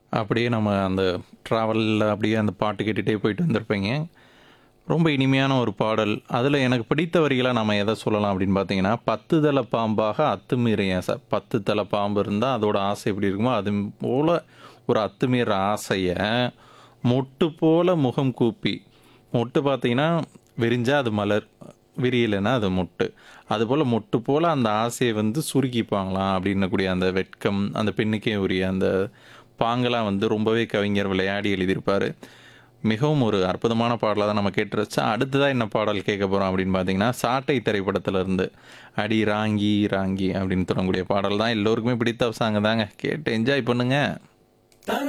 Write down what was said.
அப்படியே நம்ம அந்த ட்ராவலில் அப்படியே அந்த பாட்டு கேட்டுகிட்டே போயிட்டு வந்திருப்பீங்க ரொம்ப இனிமையான ஒரு பாடல் அதில் எனக்கு பிடித்த வரிகளை நம்ம எதை சொல்லலாம் அப்படின்னு பார்த்தீங்கன்னா பத்து தலை பாம்பாக அத்துமீறிய ஆசை பத்து தலை பாம்பு இருந்தால் அதோட ஆசை எப்படி இருக்குமோ அது போல் ஒரு அத்துமீற ஆசையை மொட்டு போல முகம் கூப்பி மொட்டு பார்த்தீங்கன்னா விரிஞ்சா அது மலர் விரியலைன்னா அது மொட்டு அதுபோல் மொட்டு போல் அந்த ஆசையை வந்து சுருக்கிப்பாங்களாம் அப்படின்னக்கூடிய அந்த வெட்கம் அந்த பெண்ணுக்கே உரிய அந்த பாங்கெல்லாம் வந்து ரொம்பவே கவிஞர் விளையாடி எழுதியிருப்பார் மிகவும் ஒரு அற்புதமான பாடலாக தான் நம்ம கேட்டு வச்சா அடுத்ததாக என்ன பாடல் கேட்க போகிறோம் அப்படின்னு பார்த்தீங்கன்னா சாட்டை திரைப்படத்துல இருந்து அடி ராங்கி ராங்கி அப்படின்னு தொடங்கக்கூடிய பாடல் தான் எல்லோருக்குமே பிடித்த சாங்க தாங்க கேட்டு என்ஜாய் பண்ணுங்கள்